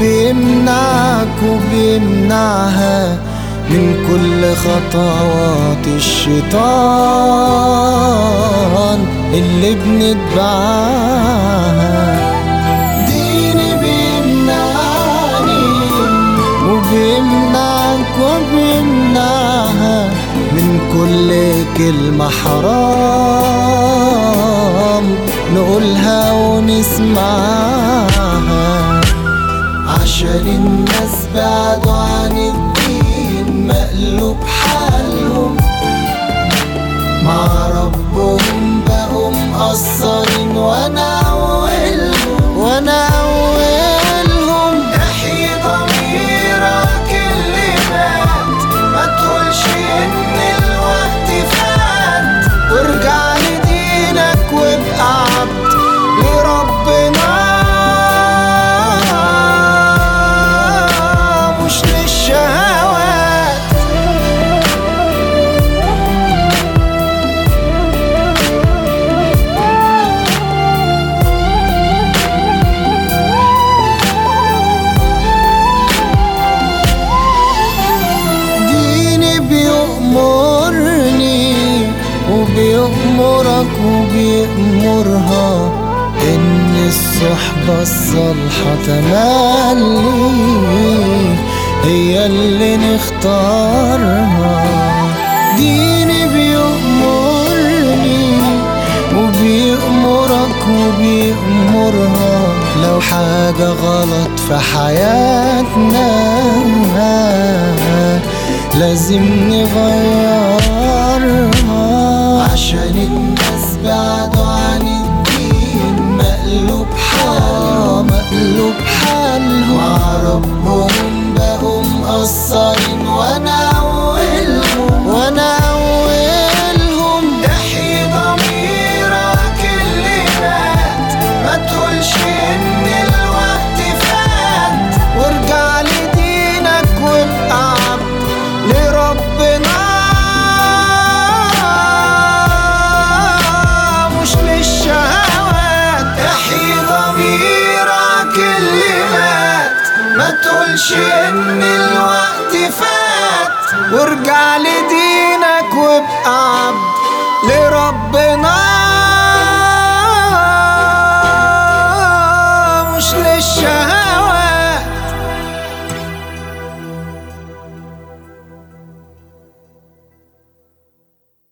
وبيمنعك وبيمنعها من كل خطوات الشيطان اللي بنتبعها ديني بيمنعني وبيمنعك وبيمنعها من كل كلمة حرام نقولها ونسمعها عشان الناس بعدوا عن الدين مقلوب حالهم مع ربهم بقوا مقصرين وانا اولهم وانا اولهم احيي ضميرك اللي مات ما تقولش ان الوقت فات وارجع لدينك وابقى عبد لربنا مش للشهوات ديني بيأمرني وبيأمرك وبيأمرها إن الصحبة الصالحة تملي هي اللي نختارها ديني بيأمرني وبيأمرك وبيأمرها لو حاجة غلط في حياتنا لازم نغيرها عشان الناس بعدوا عن الدين مقلوب حالهم مقلوب حالهم مع ربهم بقوا مقصرين وانا اولهم وانا اولهم احيي ضميرك اللي مات ما تقولش ان الوقت فات وارجع لدينك وابقى عبد لربنا مش للشهوات احيي ضميرك اللي مات ما تقولش ان الوقت فات وارجع لدينك وابقى عبد لربنا